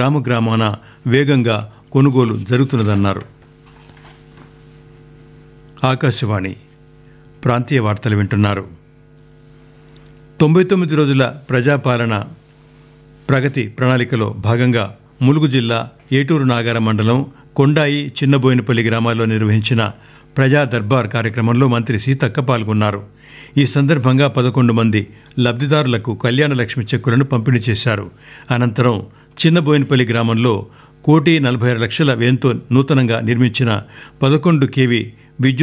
గ్రామ గ్రామాన వేగంగా కొనుగోలు జరుగుతున్నదన్నారు ఆకాశవాణి ప్రాంతీయ వార్తలు వింటున్నారు తొంభై తొమ్మిది రోజుల ప్రజాపాలన ప్రగతి ప్రణాళికలో భాగంగా ములుగు జిల్లా ఏటూరు నాగార మండలం కొండాయి చిన్నబోయినపల్లి గ్రామాల్లో నిర్వహించిన ప్రజా దర్బార్ కార్యక్రమంలో మంత్రి సీతక్క పాల్గొన్నారు ఈ సందర్భంగా పదకొండు మంది లబ్ధిదారులకు కళ్యాణ లక్ష్మి చెక్కులను పంపిణీ చేశారు అనంతరం చిన్నబోయినపల్లి గ్రామంలో కోటి నలభై ఆరు లక్షల వ్యయంతో నూతనంగా నిర్మించిన పదకొండు కేవీ